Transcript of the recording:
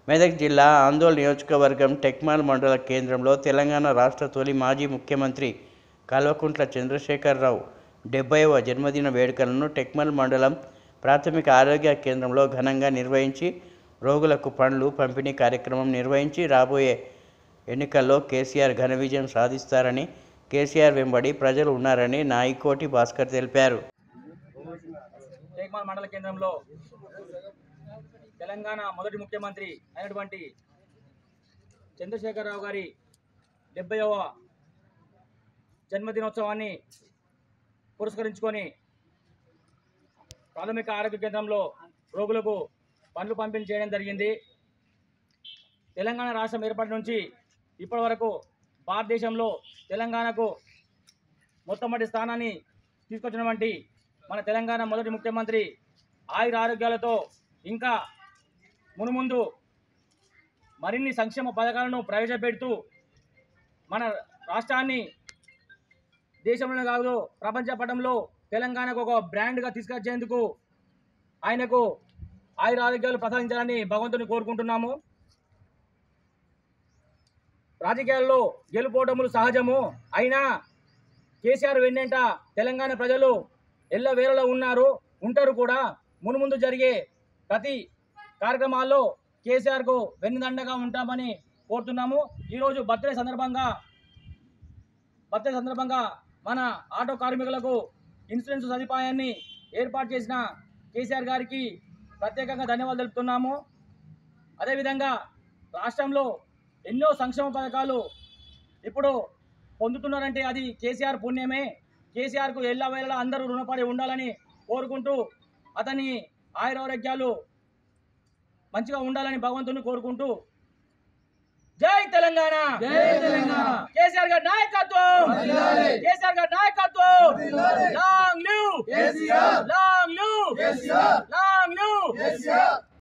మెదక్ జిల్లా ఆందోళన నియోజకవర్గం టెక్మాల్ మండల కేంద్రంలో తెలంగాణ రాష్ట్ర తొలి మాజీ ముఖ్యమంత్రి కల్వకుంట్ల చంద్రశేఖరరావు డెబ్బైవ జన్మదిన వేడుకలను టెక్మాల్ మండలం ప్రాథమిక ఆరోగ్య కేంద్రంలో ఘనంగా నిర్వహించి రోగులకు పండ్లు పంపిణీ కార్యక్రమం నిర్వహించి రాబోయే ఎన్నికల్లో కేసీఆర్ ఘన విజయం సాధిస్తారని కేసీఆర్ వెంబడి ప్రజలు ఉన్నారని నాయికోటి భాస్కర్ తెలిపారు టేక్మాల్ మండల కేంద్రంలో తెలంగాణ మొదటి ముఖ్యమంత్రి అయినటువంటి చంద్రశేఖరరావు గారి డెబ్బైవ జన్మదినోత్సవాన్ని పురస్కరించుకొని ప్రాథమిక ఆరోగ్య కేంద్రంలో రోగులకు పండ్లు పంపిణీ చేయడం జరిగింది తెలంగాణ రాష్ట్రం ఏర్పాటు నుంచి ఇప్పటి వరకు భారతదేశంలో తెలంగాణకు మొట్టమొదటి స్థానాన్ని తీసుకొచ్చినటువంటి మన తెలంగాణ మొదటి ముఖ్యమంత్రి ఆయుర ఆరోగ్యాలతో ఇంకా మునుముందు మరిన్ని సంక్షేమ పథకాలను ప్రవేశపెడుతూ మన రాష్ట్రాన్ని దేశంలోనే కాదు ప్రపంచ పటంలో తెలంగాణకు ఒక బ్రాండ్గా తీసుకొచ్చేందుకు ఆయనకు ఆయుర ఆరోగ్యాలు ప్రసాదించాలని భగవంతుని కోరుకుంటున్నాము రాజకీయాల్లో గెలుపోవటములు సహజము అయినా కేసీఆర్ వెన్నెంట తెలంగాణ ప్రజలు ఎల్ల వేళలో ఉన్నారు ఉంటారు కూడా మునుముందు జరిగే ప్రతి కార్యక్రమాల్లో కేసీఆర్కు వెన్నుదండగా ఉంటామని కోరుతున్నాము ఈరోజు బర్త్డే సందర్భంగా బర్త్డే సందర్భంగా మన ఆటో కార్మికులకు ఇన్సూరెన్స్ సదుపాయాన్ని ఏర్పాటు చేసిన కేసీఆర్ గారికి ప్రత్యేకంగా ధన్యవాదాలు తెలుపుతున్నాము అదేవిధంగా రాష్ట్రంలో ఎన్నో సంక్షేమ పథకాలు ఇప్పుడు పొందుతున్నారంటే అది కేసీఆర్ పుణ్యమే కేసీఆర్కు ఎల్లవేళలా అందరూ రుణపడి ఉండాలని కోరుకుంటూ అతని ఆయురారోగ్యాలు మంచిగా ఉండాలని భగవంతుని కోరుకుంటూ జై తెలంగాణ జై తెలంగాణ కేసీఆర్ గారి నాయకత్వం కేసీఆర్ గారి నాయకత్వం long live long live long live